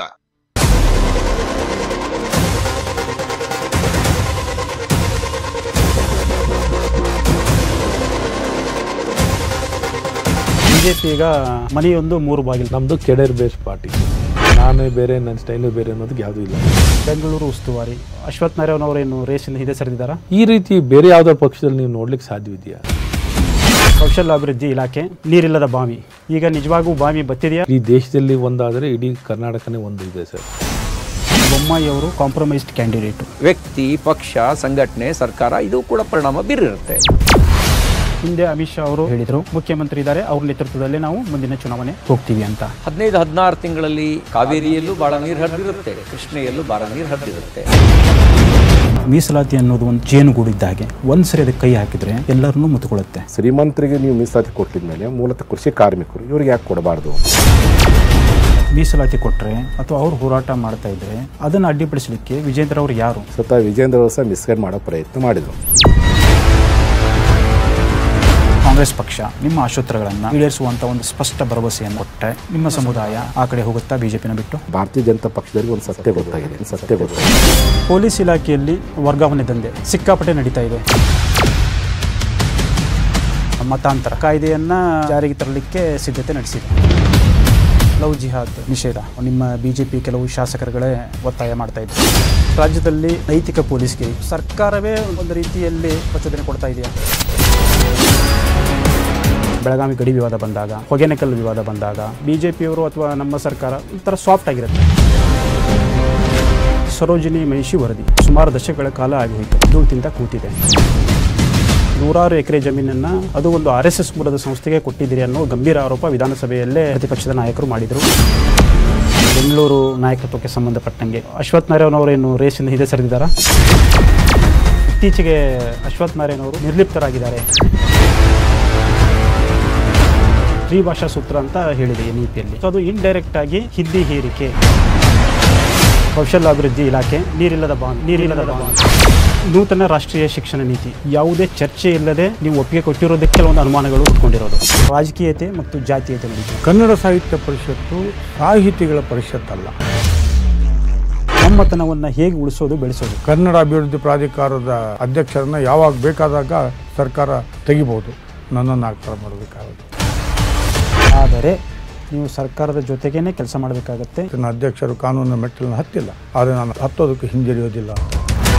ಬಿಜೆಪಿ ಈಗ ಮನೆಯೊಂದು ಮೂರು ಬಾಗಿಲು ನಮ್ಮದು ಕೆಡರ್ ಬೇಸ್ ಪಾರ್ಟಿ ನಾನೇ ಬೇರೆ ನನ್ನ ಸ್ಟೈಲು ಬೇರೆ ಅನ್ನೋದಕ್ಕೆ ಯಾವುದೂ ಇಲ್ಲ ಬೆಂಗಳೂರು ಉಸ್ತುವಾರಿ ಅಶ್ವಥ್ ನಾರಾಯಣ್ ಅವರೇನು ರೇಸಲ್ಲಿ ಹಿಂದೆ ಸರಿದಿದ್ದಾರಾ ಈ ರೀತಿ ಬೇರೆ ಯಾವುದೋ ಪಕ್ಷದಲ್ಲಿ ನೀವು ನೋಡ್ಲಿಕ್ಕೆ ಸಾಧ್ಯವಿದೆಯಾ ಕೌಶಲ್ಯಾಭಿವೃದ್ಧಿ ಇಲಾಖೆ ನೀರಿಲ್ಲದ ಬಾವಿ ಈಗ ನಿಜವಾಗೂ ಬಾವಿ ಬತ್ತಿದೆಯಾ ಈ ದೇಶದಲ್ಲಿ ಒಂದಾದರೆ ಇಡೀ ಕರ್ನಾಟಕನೇ ಒಂದು ಇದೆ ಸರ್ ಬೊಮ್ಮಾಯಿ ಅವರು ಕಾಂಪ್ರಮೈಸ್ಡ್ ಕ್ಯಾಂಡಿಡೇಟ್ ವ್ಯಕ್ತಿ ಪಕ್ಷ ಸಂಘಟನೆ ಸರ್ಕಾರ ಇದು ಕೂಡ ಪರಿಣಾಮ ಬೀರಿರುತ್ತೆ ಹಿಂದೆ ಅಮಿತ್ ಶಾ ಅವರು ಹೇಳಿದರು ಮುಖ್ಯಮಂತ್ರಿ ಇದ್ದಾರೆ ಅವ್ರ ನೇತೃತ್ವದಲ್ಲಿ ನಾವು ಮುಂದಿನ ಚುನಾವಣೆ ಹೋಗ್ತೀವಿ ಅಂತ ಹದಿನೈದು ಹದಿನಾರು ತಿಂಗಳಲ್ಲಿ ಕಾವೇರಿಯಲ್ಲೂ ಬಹಳ ನೀರು ಹರಿದಿರುತ್ತೆ ಕೃಷ್ಣೆಯಲ್ಲೂ ಬಹಳ ನೀರು ಹರಿದಿರುತ್ತೆ ಮೀಸಲಾತಿ ಅನ್ನೋದು ಒಂದು ಜೇನುಗೂಡು ಇದ್ದ ಹಾಗೆ ಒಂದ್ಸರಿ ಅದಕ್ಕೆ ಕೈ ಹಾಕಿದ್ರೆ ಎಲ್ಲರನ್ನೂ ಮುತ್ತುಕೊಳ್ಳುತ್ತೆ ಶ್ರೀಮಂತರಿಗೆ ನೀವು ಮೀಸಲಾತಿ ಕೊಟ್ಟಿದ ಮೇಲೆ ಮೂಲತಃ ಕೃಷಿ ಕಾರ್ಮಿಕರು ಇವ್ರಿಗೆ ಯಾಕೆ ಕೊಡಬಾರ್ದು ಮೀಸಲಾತಿ ಕೊಟ್ಟರೆ ಅಥವಾ ಅವ್ರು ಹೋರಾಟ ಮಾಡ್ತಾ ಇದ್ರೆ ಅದನ್ನು ಅಡ್ಡಿಪಡಿಸಲಿಕ್ಕೆ ವಿಜೇಂದ್ರ ಅವರು ಯಾರು ಸ್ವತಃ ವಿಜೇಂದ್ರ ಅವರು ಸಹ ಮಿಸ್ಗೈಡ್ ಮಾಡೋ ಪ್ರಯತ್ನ ಮಾಡಿದರು ಕಾಂಗ್ರೆಸ್ ಪಕ್ಷ ನಿಮ್ಮ ಆಶೋತ್ತರಗಳನ್ನು ಈಡೇರಿಸುವಂತ ಒಂದು ಸ್ಪಷ್ಟ ಭರವಸೆಯನ್ನು ಕೊಟ್ಟರೆ ನಿಮ್ಮ ಸಮುದಾಯ ಆ ಕಡೆ ಹೋಗುತ್ತಾ ಬಿಜೆಪಿನ ಬಿಟ್ಟು ಭಾರತೀಯ ಜನತಾ ಪಕ್ಷದವರಿಗೆ ಒಂದು ಸತ್ಯ ಗೊತ್ತಾಗಿದೆ ಒಂದು ಸತ್ಯ ಗೊತ್ತಾಗಿದೆ ಪೊಲೀಸ್ ಇಲಾಖೆಯಲ್ಲಿ ವರ್ಗಾವಣೆ ದಂಧೆ ಸಿಕ್ಕಾಪಟ್ಟೆ ನಡೀತಾ ಇದೆ ಮತಾಂತರ ಕಾಯ್ದೆಯನ್ನ ಜಾರಿಗೆ ತರಲಿಕ್ಕೆ ಸಿದ್ಧತೆ ನಡೆಸಿದೆ ಲವ್ ಜಿಹಾದ್ ನಿಷೇಧ ನಿಮ್ಮ ಬಿಜೆಪಿ ಕೆಲವು ಶಾಸಕರುಗಳೇ ಒತ್ತಾಯ ಮಾಡ್ತಾ ಇದ್ದಾರೆ ರಾಜ್ಯದಲ್ಲಿ ನೈತಿಕ ಪೊಲೀಸ್ಗೆ ಸರ್ಕಾರವೇ ಒಂದು ರೀತಿಯಲ್ಲಿ ಪ್ರಚೋದನೆ ಕೊಡ್ತಾ ಇದೆಯಾ ಬೆಳಗಾವಿ ಗಡಿ ವಿವಾದ ಬಂದಾಗ ಹೊಗೆನಕಲ್ ವಿವಾದ ಬಂದಾಗ ಬಿಜೆಪಿಯವರು ಅಥವಾ ನಮ್ಮ ಸರ್ಕಾರ ಒಂಥರ ಸಾಫ್ಟ್ ಆಗಿರುತ್ತೆ ಸರೋಜಿನಿ ಮಹಿಷಿ ವರದಿ ಸುಮಾರು ದಶಕಗಳ ಕಾಲ ಆಗಿ ಹೋಯಿತು ಧೂಳು ತಿಂತ ಕೂತಿದೆ ನೂರಾರು ಎಕರೆ ಜಮೀನನ್ನು ಅದು ಒಂದು ಆರ್ ಎಸ್ ಎಸ್ ಮೂಲದ ಸಂಸ್ಥೆಗೆ ಕೊಟ್ಟಿದ್ದೀರಿ ಅನ್ನೋ ಗಂಭೀರ ಆರೋಪ ವಿಧಾನಸಭೆಯಲ್ಲೇ ಪ್ರತಿಪಕ್ಷದ ನಾಯಕರು ಮಾಡಿದರು ಬೆಂಗಳೂರು ನಾಯಕತ್ವಕ್ಕೆ ಸಂಬಂಧಪಟ್ಟಂಗೆ ಅಶ್ವಥ್ ನಾರಾಯಣ್ ಅವರೇನು ರೇಸಿಂದ ಹಿಂದೆ ಸರಿದಿದ್ದಾರಾ ಇತ್ತೀಚೆಗೆ ಅಶ್ವಥ್ ನಾರಾಯಣ್ ಅವರು ನಿರ್ಲಿಪ್ತರಾಗಿದ್ದಾರೆ ತ್ರಿಭಾಷಾ ಸೂತ್ರ ಅಂತ ಹೇಳಿದೆ ಎನ್ ಇ ಪಿಯಲ್ಲಿ ಸೊ ಅದು ಇಂಡೈರೆಕ್ಟ್ ಆಗಿ ಹಿಂದಿ ಹೇರಿಕೆ ಕೌಶಲ್ಯಾಭಿವೃದ್ಧಿ ಇಲಾಖೆ ನೀರಿಲ್ಲದ ಬಾಂಡ್ ನೀರಿಲ್ಲದ ಬಾಂಡ್ ನೂತನ ರಾಷ್ಟ್ರೀಯ ಶಿಕ್ಷಣ ನೀತಿ ಯಾವುದೇ ಚರ್ಚೆ ಇಲ್ಲದೆ ನೀವು ಒಪ್ಪಿಗೆ ಕೊಟ್ಟಿರೋದಕ್ಕೆ ಕೆಲವೊಂದು ಅನುಮಾನಗಳು ಉಟ್ಕೊಂಡಿರೋದು ರಾಜಕೀಯತೆ ಮತ್ತು ಜಾತೀಯತೆ ನಡೀತು ಕನ್ನಡ ಸಾಹಿತ್ಯ ಪರಿಷತ್ತು ಸಾಹಿತಿಗಳ ಪರಿಷತ್ ಅಲ್ಲ ನಮ್ಮತನವನ್ನು ಹೇಗೆ ಉಳಿಸೋದು ಬೆಳೆಸೋದು ಕನ್ನಡ ಅಭಿವೃದ್ಧಿ ಪ್ರಾಧಿಕಾರದ ಅಧ್ಯಕ್ಷರನ್ನ ಯಾವಾಗ ಬೇಕಾದಾಗ ಸರ್ಕಾರ ತೆಗಿಬಹುದು ನನ್ನನ್ನು ಆಗ್ತಾರ ಮಾಡಬೇಕಾಗುತ್ತೆ ಆದರೆ ನೀವು ಸರ್ಕಾರದ ಜೊತೆಗೇನೆ ಕೆಲಸ ಮಾಡಬೇಕಾಗತ್ತೆ ನನ್ನ ಅಧ್ಯಕ್ಷರು ಕಾನೂನಿನ ಮೆಟ್ಟಲನ್ನು ಹತ್ತಿಲ್ಲ ಆದರೆ ನಾನು ಹತ್ತೋದಕ್ಕೆ ಹಿಂಜರಿಯೋದಿಲ್ಲ ಅಂತ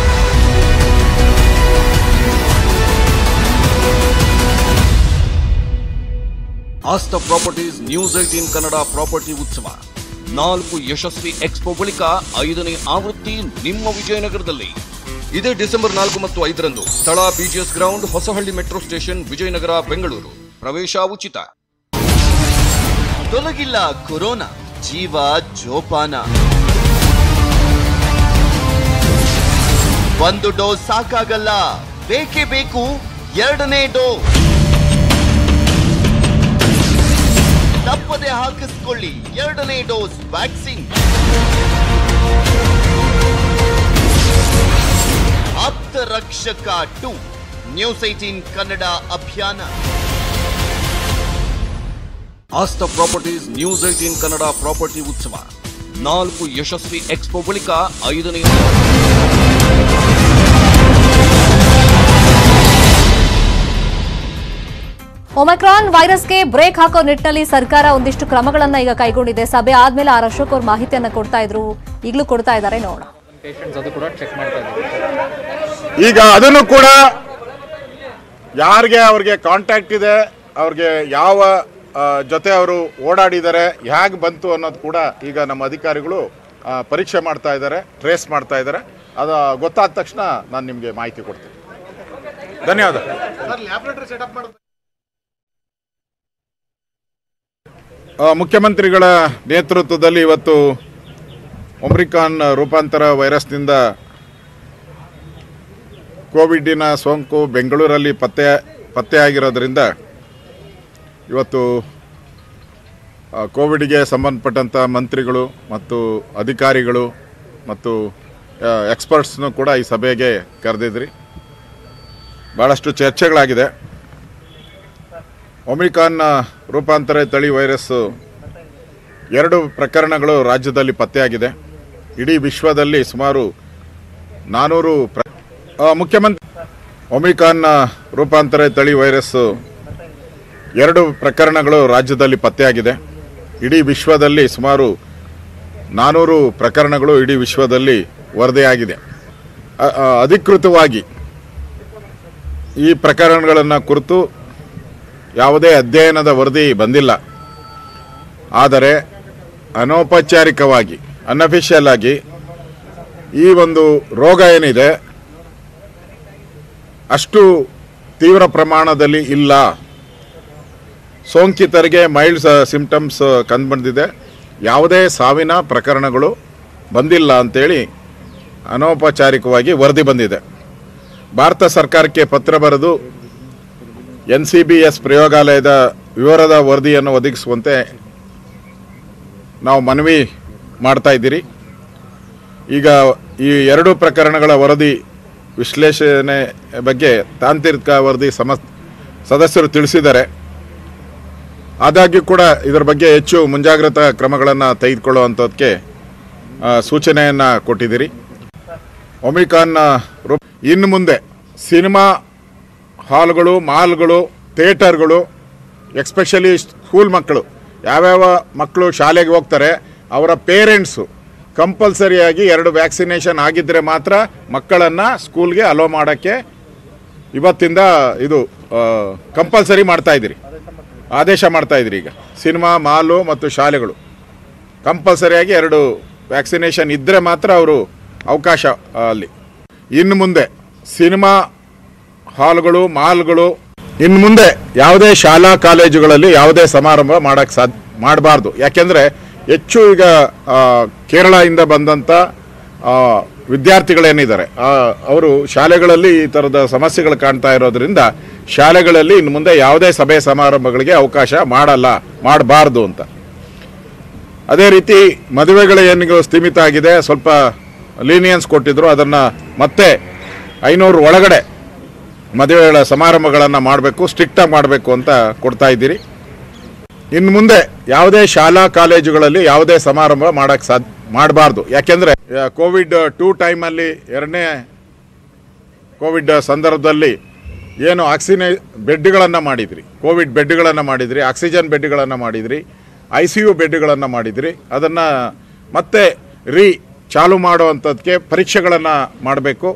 Aastha Properties News Eighteen Kannada property ಉತ್ಸವ ನಾಲ್ಕು ಯಶಸ್ವಿ ಎಕ್ಸ್ಪೋ ಬಳಿಕ ಐದನೇ ಆವೃತ್ತಿ ನಿಮ್ಮ ವಿಜಯನಗರದಲ್ಲಿ ಇದೇ ಡಿಸೆಂಬರ್ ನಾಲ್ಕು ಮತ್ತು ಐದರಂದು ಸ್ಥಳ BGS ground Hosahalli metro station Vijayanagar Bengaluru ಪ್ರವೇಶ ಉಚಿತ ತೊಲಗಿಲ್ಲ ಕೊರೋನಾ ಜೀವ ಜೋಪಾನ ಒಂದು ಡೋಸ್ ಸಾಕಾಗಲ್ಲ ಬೇಕೇ ಬೇಕು ಎರಡನೇ ಡೋಸ್ ತಪ್ಪದೆ ಹಾಕಿಸ್ಕೊಳ್ಳಿ ಎರಡನೇ ಡೋಸ್ ವ್ಯಾಕ್ಸಿನ್ ಆಪ್ತ ರಕ್ಷಕ ಟು ನ್ಯೂಸ್ ಏಟೀನ್ ಕನ್ನಡ ಅಭಿಯಾನ Aastha Properties News Eighteen Kannada property ಉತ್ಸವ ನಾಲ್ಕು ಯಶಸ್ವಿ ಎಕ್ಸ್ಪೋ ಬಳಿಕ ಐದನೇ ಒಮೈಕ್ರಾನ್ ವೈರಸ್ಗೆ ಬ್ರೇಕ್ ಹಾಕೋ ನಿಟ್ಟಿನಲ್ಲಿ ಸರ್ಕಾರ ಒಂದಿಷ್ಟು ಕ್ರಮಗಳನ್ನ ಈಗ ಕೈಗೊಂಡಿದೆ ಸಭೆ ಆದ್ಮೇಲೆ ಆರ್ ಅಶೋಕ್ ಅವರು ಮಾಹಿತಿಯನ್ನ ಕೊಡ್ತಾ ಇದ್ರು ಈಗಲೂ ಕೊಡ್ತಾ ಇದ್ದಾರೆ ನೋಡೋಣ ಪೇಷಂಟ್ಸ್ ಅದು ಕೂಡ ಚೆಕ್ ಮಾಡ್ತಾ ಇದ್ದೀವಿ ಈಗ ಅದನ್ನು ಕೂಡ ಯಾರಿಗೆ ಅವ್ರಿಗೆ ಕಾಂಟ್ಯಾಕ್ಟ್ ಇದೆ ಅವ್ರಿಗೆ ಯಾವ ಆ, ಜೊತೆ ಅವರು ಓಡಾಡಿದ್ದಾರೆ ಹೇಗೆ ಬಂತು ಅನ್ನೋದು ಕೂಡ ಈಗ ನಮ್ಮ ಅಧಿಕಾರಿಗಳು ಆ, ಪರೀಕ್ಷೆ ಮಾಡ್ತಾ ಇದ್ದಾರೆ ಟ್ರೇಸ್ ಮಾಡ್ತಾ ಇದ್ದಾರೆ ಅದು ಗೊತ್ತಾದ ತಕ್ಷಣ ನಾನು ನಿಮಗೆ ಮಾಹಿತಿ ಕೊಡ್ತೀನಿ ಧನ್ಯವಾದ ಸರ್ ಲ್ಯಾಬ್ರೇಟರಿ ಸೆಟಪ್ ಮಾಡೋದು ಆ, ಮುಖ್ಯಮಂತ್ರಿಗಳ ನೇತೃತ್ವದಲ್ಲಿ ಇವತ್ತು ಒಮ್ರಿಕಾನ್ ರೂಪಾಂತರ ವೈರಸ್ನಿಂದ ಕೋವಿಡಿನ ಸೋಂಕು ಬೆಂಗಳೂರಲ್ಲಿ ಪತ್ತೆ ಪತ್ತೆಯಾಗಿರೋದ್ರಿಂದ ಇವತ್ತು ಆ, ಕೋವಿಡ್ಗೆ ಸಂಬಂಧಪಟ್ಟಂಥ ಮಂತ್ರಿಗಳು ಮತ್ತು ಅಧಿಕಾರಿಗಳು ಮತ್ತು ಎಕ್ಸ್ಪರ್ಟ್ಸ್ನು ಕೂಡ ಈ ಸಭೆಗೆ ಕರೆದಿದ್ರಿ ಭಾಳಷ್ಟು ಚರ್ಚೆಗಳಾಗಿದೆ ಒಮಿಕಾನ್ನ ರೂಪಾಂತರ ತಳಿ ವೈರಸ್ಸು ಎರಡು ಪ್ರಕರಣಗಳು ರಾಜ್ಯದಲ್ಲಿ ಪತ್ತೆಯಾಗಿದೆ ಇಡೀ ವಿಶ್ವದಲ್ಲಿ ಸುಮಾರು ನಾನೂರು ಪ್ರ ಆ, ಮುಖ್ಯಮಂತ್ರಿ ಒಮಿಕಾನ್ನ ರೂಪಾಂತರ ತಳಿ ವೈರಸ್ಸು ಎರಡು ಪ್ರಕರಣಗಳು ರಾಜ್ಯದಲ್ಲಿ ಪತ್ತೆಯಾಗಿದೆ ಇಡೀ ವಿಶ್ವದಲ್ಲಿ ಸುಮಾರು ನಾನೂರು ಪ್ರಕರಣಗಳು ಇಡೀ ವಿಶ್ವದಲ್ಲಿ ವರದಿಯಾಗಿದೆ ಅ- ಅ- ಅಧಿಕೃತವಾಗಿ ಈ ಪ್ರಕರಣಗಳನ್ನು ಕುರಿತು ಯಾವುದೇ ಅಧ್ಯಯನದ ವರದಿ ಬಂದಿಲ್ಲ ಆದರೆ ಅನೌಪಚಾರಿಕವಾಗಿ ಅನ್ಅಫಿಷಿಯಲ್ ಆಗಿ ಈ ಒಂದು ರೋಗ ಏನಿದೆ ಅಷ್ಟು ತೀವ್ರ ಪ್ರಮಾಣದಲ್ಲಿ ಇಲ್ಲ ಸೋಂಕಿತರಿಗೆ ಮೈಲ್ಡ್ ಸಿಂಪ್ಟಮ್ಸ್ ಕಂಡುಬಂದಿದೆ ಯಾವುದೇ ಸಾವಿನ ಪ್ರಕರಣಗಳು ಬಂದಿಲ್ಲ ಅಂತೇಳಿ ಅನೌಪಚಾರಿಕವಾಗಿ ವರದಿ ಬಂದಿದೆ ಭಾರತ ಸರ್ಕಾರಕ್ಕೆ ಪತ್ರ ಬರೆದು ಎನ್ ಸಿ ಬಿ ಎಸ್ ಪ್ರಯೋಗಾಲಯದ ವಿವರದ ವರದಿಯನ್ನು ಒದಗಿಸುವಂತೆ ನಾವು ಮನವಿ ಮಾಡ್ತಾ ಇದ್ದೀರಿ ಈಗ ಈ ಎರಡು ಪ್ರಕರಣಗಳ ವರದಿ ವಿಶ್ಲೇಷಣೆ ಬಗ್ಗೆ ತಾಂತ್ರಿಕ ವರದಿ ಸಮ ಸದಸ್ಯರು ತಿಳಿಸಿದ್ದಾರೆ ಆದಾಗ್ಯೂ ಕೂಡ ಇದರ ಬಗ್ಗೆ ಹೆಚ್ಚು ಮುಂಜಾಗ್ರತಾ ಕ್ರಮಗಳನ್ನು ತೆಗೆದುಕೊಳ್ಳುವಂಥದ್ದಕ್ಕೆ ಸೂಚನೆಯನ್ನು ಕೊಟ್ಟಿದ್ದೀರಿ ಒಮಿಕಾನ್ನ ರೂಪ ಇನ್ನು ಮುಂದೆ ಸಿನಿಮಾ ಹಾಲ್ಗಳು ಮಾಲ್ಗಳು ಥಿಯೇಟರ್ಗಳು ಎಕ್ಸ್ಪೆಷಲಿ ಸ್ಕೂಲ್ ಮಕ್ಕಳು ಯಾವ್ಯಾವ ಮಕ್ಕಳು ಶಾಲೆಗೆ ಹೋಗ್ತಾರೆ ಅವರ ಪೇರೆಂಟ್ಸು ಕಂಪಲ್ಸರಿಯಾಗಿ ಎರಡು ವ್ಯಾಕ್ಸಿನೇಷನ್ ಆಗಿದ್ದರೆ ಮಾತ್ರ ಮಕ್ಕಳನ್ನು ಸ್ಕೂಲ್ಗೆ ಅಲೋ ಮಾಡೋಕ್ಕೆ ಇವತ್ತಿಂದ ಇದು ಕಂಪಲ್ಸರಿ ಮಾಡ್ತಾ ಇದ್ದೀರಿ ಆದೇಶ ಮಾಡ್ತಾ ಇದ್ದೀರಿ ಈಗ ಸಿನಿಮಾ ಮಾಲು ಮತ್ತು ಶಾಲೆಗಳು ಕಂಪಲ್ಸರಿಯಾಗಿ ಎರಡು ವ್ಯಾಕ್ಸಿನೇಷನ್ ಇದ್ದರೆ ಮಾತ್ರ ಅವರು ಅವಕಾಶ ಆ, ಅಲ್ಲಿ ಇನ್ನು ಮುಂದೆ ಸಿನಿಮಾ ಹಾಲ್ಗಳು ಮಾಲ್ಗಳು ಇನ್ನು ಮುಂದೆ ಯಾವುದೇ ಶಾಲಾ ಕಾಲೇಜುಗಳಲ್ಲಿ ಯಾವುದೇ ಸಮಾರಂಭ ಮಾಡಕ್ಕೆ ಸಾಧ್ಯ ಮಾಡಬಾರ್ದು ಯಾಕೆಂದರೆ ಹೆಚ್ಚು ಈಗ ಆ, ಕೇರಳದಿಂದ ಬಂದಂಥ ಆ, ವಿದ್ಯಾರ್ಥಿಗಳೇನಿದ್ದಾರೆ ಆ, ಅವರು ಶಾಲೆಗಳಲ್ಲಿ ಈ ಥರದ ಸಮಸ್ಯೆಗಳು ಕಾಣ್ತಾ ಇರೋದ್ರಿಂದ ಶಾಲೆಗಳಲ್ಲಿ ಇನ್ನು ಮುಂದೆ ಯಾವುದೇ ಸಭೆ ಸಮಾರಂಭಗಳಿಗೆ ಅವಕಾಶ ಮಾಡಲ್ಲ ಮಾಡಬಾರ್ದು ಅಂತ ಅದೇ ರೀತಿ ಮದುವೆಗಳ ಏನಿಗೂ ಸ್ಥೀಮಿತ ಆಗಿದೆ ಸ್ವಲ್ಪ ಲೀನಿಯನ್ಸ್ ಕೊಟ್ಟಿದ್ರು ಅದನ್ನು ಮತ್ತೆ ಐನೂರು ಒಳಗಡೆ ಮದುವೆಗಳ ಸಮಾರಂಭಗಳನ್ನು ಮಾಡಬೇಕು ಸ್ಟ್ರಿಕ್ಟಾಗಿ ಮಾಡಬೇಕು ಅಂತ ಕೊಡ್ತಾ ಇದ್ದೀರಿ ಇನ್ನು ಮುಂದೆ ಯಾವುದೇ ಶಾಲಾ ಕಾಲೇಜುಗಳಲ್ಲಿ ಯಾವುದೇ ಸಮಾರಂಭ ಮಾಡಕ್ಕೆ ಸಾಧ್ಯ ಮಾಡಬಾರ್ದು ಯಾಕೆಂದರೆ ಕೋವಿಡ್ ಟೂ ಟೈಮಲ್ಲಿ ಎರಡನೇ ಕೋವಿಡ್ ಸಂದರ್ಭದಲ್ಲಿ ಏನು ಆಕ್ಸಿನೇ ಬೆಡ್ಗಳನ್ನು ಮಾಡಿದ್ರಿ ಕೋವಿಡ್ ಬೆಡ್ಗಳನ್ನು ಮಾಡಿದ್ರಿ ಆಕ್ಸಿಜನ್ ಬೆಡ್ಗಳನ್ನು ಮಾಡಿದ್ರಿ ಐ ಸಿ ಯು ಬೆಡ್ಗಳನ್ನು ಮಾಡಿದ್ರಿ ಅದನ್ನು ಮತ್ತೆ ರೀ ಚಾಲು ಮಾಡುವಂಥದ್ದಕ್ಕೆ ಪರೀಕ್ಷೆಗಳನ್ನು ಮಾಡಬೇಕು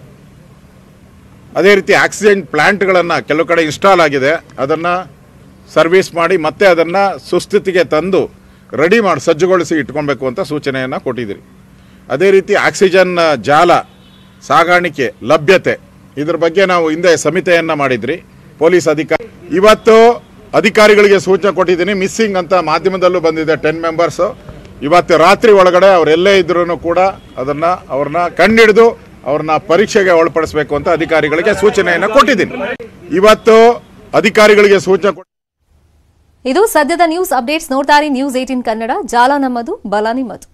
ಅದೇ ರೀತಿ ಆಕ್ಸಿಜನ್ ಪ್ಲ್ಯಾಂಟ್ಗಳನ್ನು ಕೆಲವು ಕಡೆ ಇನ್ಸ್ಟಾಲ್ ಆಗಿದೆ ಅದನ್ನು ಸರ್ವಿಸ್ ಮಾಡಿ ಮತ್ತೆ ಅದನ್ನು ಸುಸ್ಥಿತಿಗೆ ತಂದು ರೆಡಿ ಮಾಡಿ ಸಜ್ಜುಗೊಳಿಸಿ ಇಟ್ಕೊಬೇಕು ಅಂತ ಸೂಚನೆಯನ್ನು ಕೊಟ್ಟಿದ್ದೀರಿ ಅದೇ ರೀತಿ ಆಕ್ಸಿಜನ್ ಜಾಲ ಸಾಗಾಣಿಕೆ ಲಭ್ಯತೆ ಇದ್ರ ಬಗ್ಗೆ ನಾವು ಹಿಂದೆ ಸಮಿತಿಯನ್ನು ಮಾಡಿದ್ರಿ ಪೊಲೀಸ್ ಅಧಿಕಾರಿ ಇವತ್ತು ಅಧಿಕಾರಿಗಳಿಗೆ ಸೂಚನೆ ಕೊಟ್ಟಿದ್ದೀನಿ ಮಿಸ್ಸಿಂಗ್ ಅಂತ ಮಾಧ್ಯಮದಲ್ಲೂ ಬಂದಿದೆ ಟೆನ್ ಮೆಂಬರ್ಸು ಇವತ್ತು ರಾತ್ರಿ ಒಳಗಡೆ ಅವರೆಲ್ಲೇ ಇದ್ರೂ ಕೂಡ ಅದನ್ನು ಅವ್ರನ್ನ ಕಂಡಿಡಿದು ಅವ್ರನ್ನ ಪರೀಕ್ಷೆಗೆ ಒಳಪಡಿಸಬೇಕು ಅಂತ ಅಧಿಕಾರಿಗಳಿಗೆ ಸೂಚನೆಯನ್ನು ಕೊಟ್ಟಿದ್ದೀನಿ ಇವತ್ತು ಅಧಿಕಾರಿಗಳಿಗೆ ಸೂಚನೆ ಕೊಟ್ಟು ಇದು ಸದ್ಯದ ನ್ಯೂಸ್ ಅಪ್ಡೇಟ್ಸ್ ನೋಡ್ತಾರೆ ನ್ಯೂಸ್ ಏಟೀನ್ ಕನ್ನಡ ಜಾಲ ನಮ್ಮದು ಬಲ ನಿಮ್ಮದು